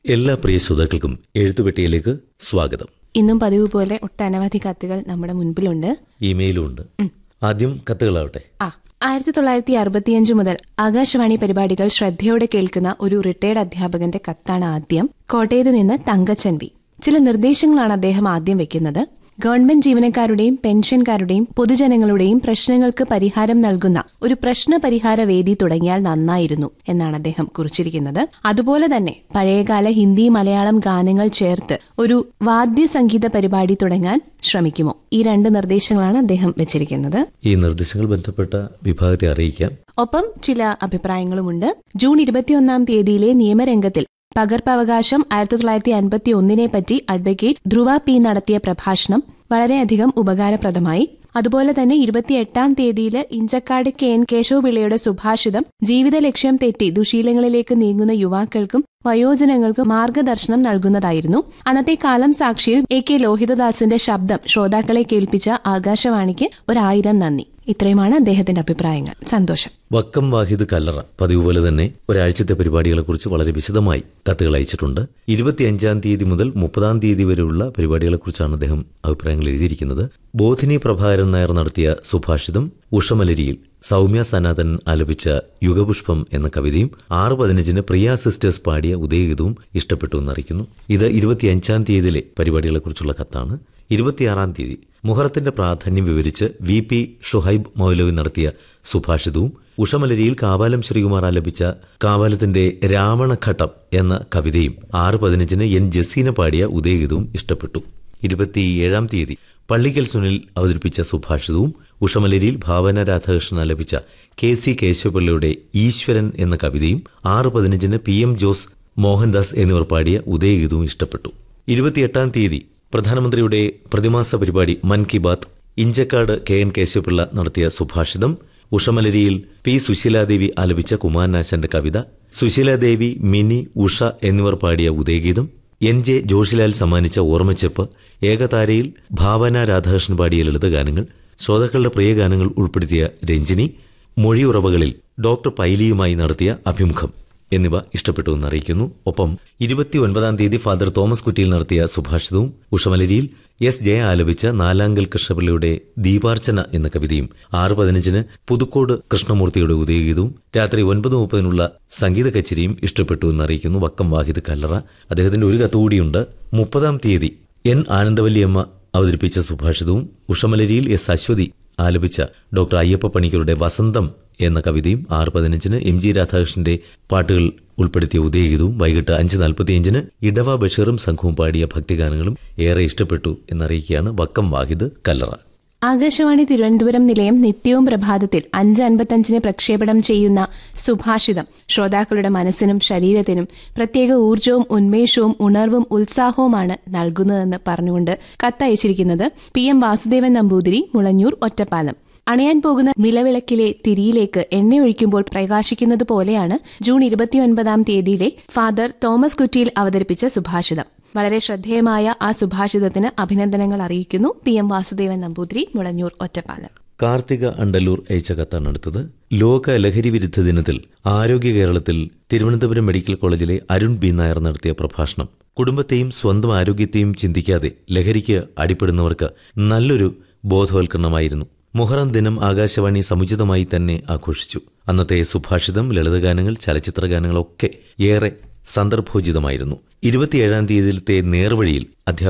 എല്ലാ പ്രിയ ശ്രോതാക്കൾക്കും എഴുത്തുപെട്ടിയിലേക്ക് സ്വാഗതം ഇന്നും പതിവ് പോലെ ഒട്ടനവധി കത്തുകൾ നമ്മുടെ മുൻപിലുണ്ട് ഇമെയിലും ഉണ്ട് ആദ്യം കത്തുകളാവട്ടെ ആ ആയിരത്തി തൊള്ളായിരത്തി അറുപത്തിയഞ്ച് മുതൽ ആകാശവാണി പരിപാടികൾ ശ്രദ്ധയോടെ കേൾക്കുന്ന ഒരു റിട്ടയർഡ് അധ്യാപകന്റെ കത്താണ് ആദ്യം കോട്ടയത്ത് നിന്ന് തങ്കച്ചൻ വി ചില നിർദ്ദേശങ്ങളാണ് അദ്ദേഹം ആദ്യം വെക്കുന്നത് ഗവൺമെന്റ് ജീവനക്കാരുടെയും പെൻഷൻകാരുടെയും പൊതുജനങ്ങളുടെയും പ്രശ്നങ്ങൾക്ക് പരിഹാരം നൽകുന്ന ഒരു പ്രശ്ന പരിഹാര വേദി തുടങ്ങിയാൽ നന്നായിരുന്നു എന്നാണ് അദ്ദേഹം കുറിച്ചിരിക്കുന്നത് അതുപോലെ തന്നെ പഴയകാല ഹിന്ദി മലയാളം ഗാനങ്ങൾ ചേർത്ത് ഒരു വാദ്യ സംഗീത പരിപാടി തുടങ്ങാൻ ശ്രമിക്കുമോ ഈ രണ്ട് നിർദ്ദേശങ്ങളാണ് അദ്ദേഹം വെച്ചിരിക്കുന്നത് ഈ നിർദ്ദേശങ്ങൾ ബന്ധപ്പെട്ട വിഭാഗത്തെ അറിയിക്കാം ഒപ്പം ചില അഭിപ്രായങ്ങളുമുണ്ട് ജൂൺ ഇരുപത്തിയൊന്നാം തീയതിയിലെ നിയമരംഗത്തിൽ പകർപ്പവകാശം ആയിരത്തി തൊള്ളായിരത്തി അൻപത്തി ഒന്നിനെ പറ്റി അഡ്വക്കേറ്റ് ധ്രുവ പി നടത്തിയ പ്രഭാഷണം വളരെയധികം ഉപകാരപ്രദമായി അതുപോലെ തന്നെ ഇരുപത്തിയെട്ടാം തീയതിയിൽ ഇഞ്ചക്കാട് കെ എൻ കേശവപിള്ളയുടെ സുഭാഷിതം ജീവിത ലക്ഷ്യം തെറ്റി ദുശീലങ്ങളിലേക്ക് നീങ്ങുന്ന യുവാക്കൾക്കും വയോജനങ്ങൾക്കും മാർഗദർശനം നൽകുന്നതായിരുന്നു അന്നത്തെ കാലം സാക്ഷിയിൽ എ കെ ലോഹിതദാസിന്റെ ശബ്ദം ശ്രോതാക്കളെ കേൾപ്പിച്ച ആകാശവാണിക്ക് ഒരായിരം നന്ദി ഇത്രയുമാണ് അദ്ദേഹത്തിന്റെ അഭിപ്രായങ്ങൾ സന്തോഷം വക്കം വാഹിദ് കല്ലറ പതിവ് പോലെ തന്നെ ഒരാഴ്ചത്തെ പരിപാടികളെക്കുറിച്ച് വളരെ വിശദമായി കത്തുകൾ അയച്ചിട്ടുണ്ട് ഇരുപത്തിയഞ്ചാം തീയതി മുതൽ മുപ്പതാം തീയതി വരെയുള്ള പരിപാടികളെക്കുറിച്ചാണ് അദ്ദേഹം അഭിപ്രായങ്ങൾ എഴുതിയിരിക്കുന്നത് ബോധിനി പ്രഭാകരൻ നായർ നടത്തിയ സുഭാഷിതം ഉഷമലരിയിൽ സൗമ്യ സനാതൻ ആലപിച്ച യുഗപുഷ്പം എന്ന കവിതയും ആറ് പതിനഞ്ചിന് പ്രിയ സിസ്റ്റേഴ്സ് പാടിയ ഉദയഗീതവും ഇഷ്ടപ്പെട്ടു എന്നറിയിക്കുന്നു ഇത് ഇരുപത്തിയഞ്ചാം തീയതിയിലെ പരിപാടികളെക്കുറിച്ചുള്ള കത്താണ് ഇരുപത്തിയാറാം തീയതി മുഹറത്തിന്റെ പ്രാധാന്യം വിവരിച്ച് വി പി ഷുഹൈബ് മൗലവി നടത്തിയ സുഭാഷിതവും ഉഷമലരിയിൽ കാവാലം ശ്രീകുമാർ ആലപിച്ച കാവാലത്തിന്റെ രാവണഘട്ടം എന്ന കവിതയും ആറ് പതിനഞ്ചിന് എൻ ജസീന പാടിയ ഉദയഗീതവും ഇഷ്ടപ്പെട്ടു ഇരുപത്തിയേഴാം തീയതി പള്ളിക്കൽ സുനിൽ അവതരിപ്പിച്ച സുഭാഷിതവും ഉഷമലരിയിൽ ഭാവന രാധാകൃഷ്ണൻ ആലപിച്ച കെ സി കേശവപിള്ളയുടെ ഈശ്വരൻ എന്ന കവിതയും ആറ് പതിനഞ്ചിന് പി എം ജോസ് മോഹൻദാസ് എന്നിവർ പാടിയ ഉദയഗീതവും ഇഷ്ടപ്പെട്ടു ഇരുപത്തിയെട്ടാം തീയതി പ്രധാനമന്ത്രിയുടെ പ്രതിമാസ പരിപാടി മൻ കി ബാത്ത് ഇഞ്ചക്കാട് കെ എൻ കേശവപിള്ള നടത്തിയ സുഭാഷിതം ഉഷമലരിയിൽ പി സുശീലാദേവി ആലപിച്ച കുമാരനാശന്റെ കവിത സുശീലാദേവി മിനി ഉഷ എന്നിവർ പാടിയ ഉദയഗീതം എൻ ജെ ജോഷിലാൽ സമ്മാനിച്ച ഓർമ്മച്ചെപ്പ് ഏകതാരയിൽ ഭാവന രാധാകൃഷ്ണൻ പാടിയ ലളിതഗാനങ്ങൾ ശ്രോതാക്കളുടെ പ്രിയ ഗാനങ്ങൾ ഉൾപ്പെടുത്തിയ രഞ്ജിനി മൊഴിയുറവകളിൽ ഡോക്ടർ പൈലിയുമായി നടത്തിയ അഭിമുഖം എന്നിവ ഇഷ്ടപ്പെട്ടു എന്ന് അറിയിക്കുന്നു ഒപ്പം ഇരുപത്തിയൊൻപതാം തീയതി ഫാദർ തോമസ് കുറ്റിയിൽ നടത്തിയ സുഭാഷിതവും ഉഷമലരിയിൽ എസ് ജയ ആലപിച്ച നാലാങ്കൽ കൃഷ്ണപിള്ളയുടെ ദീപാർച്ചന എന്ന കവിതയും ആറ് പതിനഞ്ചിന് പുതുക്കോട് കൃഷ്ണമൂർത്തിയുടെ ഉദയഗീതവും രാത്രി ഒൻപത് മുപ്പതിനുള്ള സംഗീത കച്ചേരിയും ഇഷ്ടപ്പെട്ടു എന്ന് അറിയിക്കുന്നു വക്കം വാഹിദ് കല്ലറ അദ്ദേഹത്തിന്റെ ഒരു കത്തുകൂടിയുണ്ട് മുപ്പതാം തീയതി എൻ ആനന്ദവല്ലിയമ്മ അവതരിപ്പിച്ച സുഭാഷിതവും ഉഷമലരിയിൽ എസ് അശ്വതി ആലപിച്ച ഡോക്ടർ അയ്യപ്പ പണിക്കരുടെ വസന്തം എന്ന കവിതയും ആറ് പതിനഞ്ചിന് എം ജി രാധാകൃഷ്ണന്റെ പാട്ടുകൾ ഉൾപ്പെടുത്തിയ ഉദയഗീതവും വൈകിട്ട് അഞ്ച് നാൽപ്പത്തിയഞ്ചിന് ഇടവ ബഷീറും സംഘവും പാടിയ ഭക്തിഗാനങ്ങളും ഏറെ ഇഷ്ടപ്പെട്ടു എന്നറിയിക്കുകയാണ് വക്കം വാഹിദ് കല്ലറ ആകാശവാണി തിരുവനന്തപുരം നിലയം നിത്യവും പ്രഭാതത്തിൽ അഞ്ച് അൻപത്തഞ്ചിന് പ്രക്ഷേപണം ചെയ്യുന്ന സുഭാഷിതം ശ്രോതാക്കളുടെ മനസ്സിനും ശരീരത്തിനും പ്രത്യേക ഊർജവും ഉന്മേഷവും ഉണർവും ഉത്സാഹവുമാണ് നൽകുന്നതെന്ന് പറഞ്ഞുകൊണ്ട് കത്തയച്ചിരിക്കുന്നത് പി എം വാസുദേവൻ നമ്പൂതിരി മുളഞ്ഞൂർ ഒറ്റപ്പാലം അണയാൻ പോകുന്ന നിലവിളക്കിലെ തിരിയിലേക്ക് എണ്ണയൊഴിക്കുമ്പോൾ പ്രകാശിക്കുന്നത് പോലെയാണ് ജൂൺ ഇരുപത്തിയൊൻപതാം തീയതിയിലെ ഫാദർ തോമസ് കുറ്റിയിൽ അവതരിപ്പിച്ച സുഭാഷിതം വളരെ ശ്രദ്ധേയമായ ആ സുഭാഷിതത്തിന് അഭിനന്ദനങ്ങൾ അറിയിക്കുന്നു പി എം വാസുദേവൻ നമ്പൂതിരി മുളഞ്ഞൂർ ഒറ്റപ്പാലം കാർത്തിക അണ്ടല്ലൂർ അയച്ച കത്താണ് അടുത്തത് ലോക ലഹരി വിരുദ്ധ ദിനത്തിൽ ആരോഗ്യ കേരളത്തിൽ തിരുവനന്തപുരം മെഡിക്കൽ കോളേജിലെ അരുൺ ബി നായർ നടത്തിയ പ്രഭാഷണം കുടുംബത്തെയും സ്വന്തം ആരോഗ്യത്തെയും ചിന്തിക്കാതെ ലഹരിക്ക് അടിപ്പെടുന്നവർക്ക് നല്ലൊരു ബോധവൽക്കരണമായിരുന്നു മുഹറം ദിനം ആകാശവാണി സമുചിതമായി തന്നെ ആഘോഷിച്ചു അന്നത്തെ സുഭാഷിതം ലളിതഗാനങ്ങൾ ചലച്ചിത്രഗാനങ്ങളൊക്കെ ഏറെ സന്ദർഭോചിതമായിരുന്നു ഇരുപത്തിയേഴാം തീയതിയിലത്തെ നേർവഴിയിൽ അധ്യാപക